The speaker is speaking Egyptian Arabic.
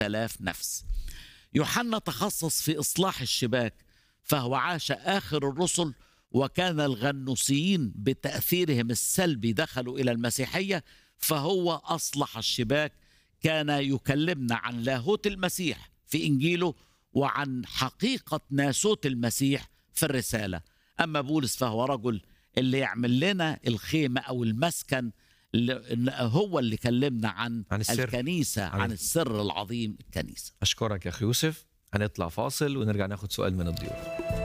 آلاف نفس يوحنا تخصص في إصلاح الشباك فهو عاش آخر الرسل وكان الغنوسيين بتأثيرهم السلبي دخلوا إلى المسيحية فهو أصلح الشباك كان يكلمنا عن لاهوت المسيح في إنجيله وعن حقيقة ناسوت المسيح في الرسالة أما بولس فهو رجل اللي يعمل لنا الخيمة أو المسكن اللي هو اللي كلمنا عن, عن السر. الكنيسة عن- عن السر العظيم الكنيسة اشكرك يا اخي يوسف هنطلع فاصل ونرجع ناخد سؤال من الضيوف